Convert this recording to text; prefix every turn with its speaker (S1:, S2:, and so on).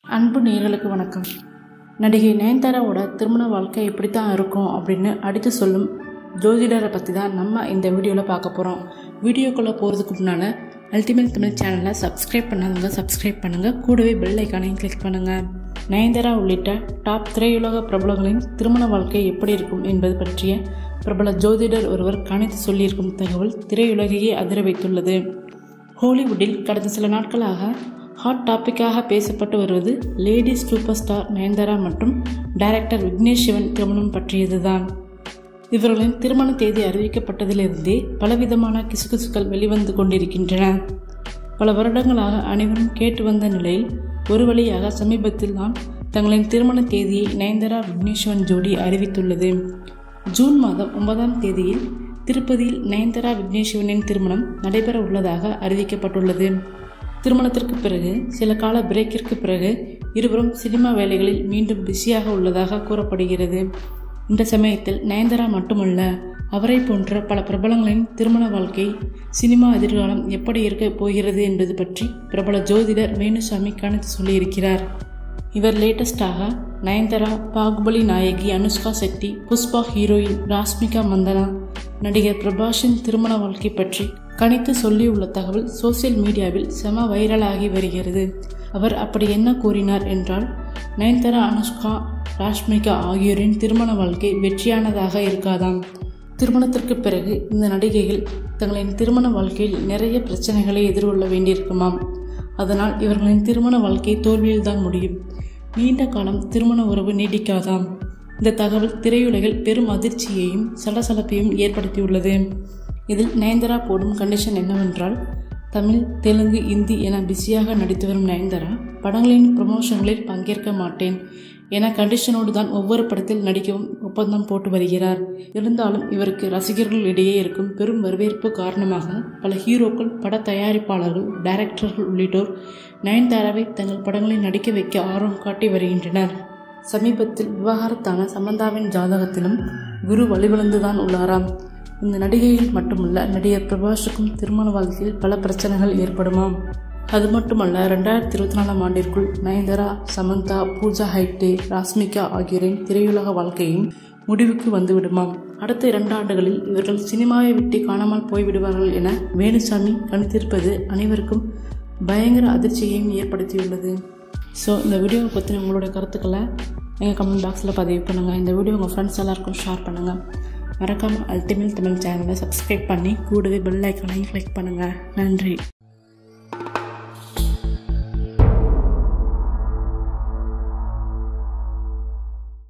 S1: அன்பு நேயர்களுக்கு வணக்கம் நடிகை நயன்தாராவோட திருமண வாழ்க்கை இப்படி தான் இருக்கும் அப்படின்னு அடித்து சொல்லும் ஜோதிடரை பற்றி தான் நம்ம இந்த வீடியோவில் பார்க்க போகிறோம் வீடியோக்குள்ளே போகிறதுக்கு முன்னால் அல்டிமேட் தமிழ் சேனலை சப்ஸ்கிரைப் பண்ணாதவங்க சப்ஸ்கிரைப் பண்ணுங்கள் கூடவே பெல் ஐக்கானையும் கிளிக் பண்ணுங்கள் நயன்தாரா உள்ளிட்ட டாப் திரையுலக பிரபலங்களின் திருமண வாழ்க்கை எப்படி இருக்கும் என்பது பற்றிய பிரபல ஜோதிடர் ஒருவர் கணித்து சொல்லியிருக்கும் தகவல் திரையுலகையே அதிர வைத்துள்ளது ஹாலிவுட்டில் கடந்த சில நாட்களாக ஹாட் டாப்பிக்காக பேசப்பட்டு வருவது லேடி சூப்பர் ஸ்டார் நயன்தாரா மற்றும் டைரக்டர் விக்னேஷ் சிவன் திருமணம் பற்றியதுதான் இவர்களின் திருமண தேதி அறிவிக்கப்பட்டதிலிருந்தே பலவிதமான கிசுகிசுக்கள் வெளிவந்து கொண்டிருக்கின்றன பல வருடங்களாக அனைவரும் கேட்டு வந்த நிலையில் ஒரு வழியாக சமீபத்தில் தான் தங்களின் திருமண தேதியை நயன்தாரா விக்னேஸ்வரன் ஜோடி அறிவித்துள்ளது ஜூன் மாதம் ஒன்பதாம் தேதியில் திருப்பதியில் நயன்தாரா விக்னேஸ்வரனின் திருமணம் நடைபெற உள்ளதாக அறிவிக்கப்பட்டுள்ளது திருமணத்திற்கு பிறகு சில கால பிரேக்கிற்கு பிறகு இருவரும் சினிமா வேலைகளில் மீண்டும் பிஸியாக உள்ளதாக கூறப்படுகிறது இந்த சமயத்தில் நயன்தாரா மட்டுமல்ல அவரை போன்ற பல பிரபலங்களின் திருமண வாழ்க்கை சினிமா எதிர்காலம் எப்படி இருக்க போகிறது என்பது பற்றி பிரபல ஜோதிடர் வேணுசாமி கணித்து சொல்லியிருக்கிறார் இவர் லேட்டஸ்டாக நயன்தாரா பாகுபலி நாயகி அனுஷ்கா செட்டி புஷ்பா ஹீரோயின் ராஷ்மிகா மந்தனா நடிகர் பிரபாஷின் திருமண வாழ்க்கை பற்றி கணித்து சொல்லியுள்ள தகவல் சோசியல் மீடியாவில் செம வைரலாகி வருகிறது அவர் அப்படி என்ன கூறினார் என்றால் நயன்தாரா அனுஷ்கா ராஷ்மிகா ஆகியோரின் திருமண வாழ்க்கை வெற்றியானதாக இருக்காதாம் திருமணத்திற்கு பிறகு இந்த நடிகைகள் தங்களின் திருமண வாழ்க்கையில் நிறைய பிரச்சனைகளை எதிர்கொள்ள வேண்டியிருக்குமாம் அதனால் இவர்களின் திருமண வாழ்க்கை தோல்வியில்தான் முடியும் நீண்ட காலம் திருமண உறவு நீடிக்காதாம் இந்த தகவல் திரையுலகில் பெரும் அதிர்ச்சியையும் சலசலப்பையும் ஏற்படுத்தியுள்ளது இதில் நயன்தாரா போடும் கண்டிஷன் என்னவென்றால் தமிழ் தெலுங்கு இந்தி என பிஸியாக நடித்து வரும் நயன்தாரா படங்களின் ப்ரமோஷன்களில் பங்கேற்க மாட்டேன் என கண்டிஷனோடு தான் ஒவ்வொரு படத்தில் நடிக்கவும் ஒப்பந்தம் போட்டு வருகிறார் இருந்தாலும் இவருக்கு ரசிகர்கள் இடையே இருக்கும் பெரும் வரவேற்பு காரணமாக பல ஹீரோக்கள் பட தயாரிப்பாளர்கள் டைரக்டர்கள் உள்ளிட்டோர் நயன்தாராவை தங்கள் படங்களில் நடிக்க வைக்க ஆர்வம் காட்டி வருகின்றனர் சமீபத்தில் விவாகரத்தான சமந்தாவின் ஜாதகத்திலும் குரு வழிவிழந்துதான் உள்ளாராம் இந்த நடிகையில் மட்டுமல்ல நடிகர் பிரபாஷுக்கும் திருமண வாழ்க்கையில் பல பிரச்சனைகள் ஏற்படுமாம் அது மட்டுமல்ல ரெண்டாயிரத்தி இருபத்தி நாலாம் ஆண்டிற்குள் நயன்தாரா சமந்தா பூஜா ஹைட்டே ராஸ்மிகா ஆகியோரின் திரையுலக வாழ்க்கையும் முடிவுக்கு வந்துவிடுமாம் அடுத்த இரண்டு ஆண்டுகளில் இவர்கள் சினிமாவை விட்டு காணாமல் போய்விடுவார்கள் என வேணுசாமி கணித்திருப்பது அனைவருக்கும் பயங்கர அதிர்ச்சியையும் ஏற்படுத்தியுள்ளது ஸோ இந்த வீடியோவை பற்றின உங்களுடைய கருத்துக்களை எங்கள் கமெண்ட் பாக்ஸில் பதிவு பண்ணுங்கள் இந்த வீடியோ உங்கள் ஃப்ரெண்ட்ஸ் எல்லாருக்கும் ஷேர் பண்ணுங்கள் மறக்காமல் அல்டிமேட் தமிழ் சேனலை சப்ஸ்கிரைப் பண்ணி கூடவே பெல் ஐக்கானையும் கிளிக் பண்ணுங்கள் நன்றி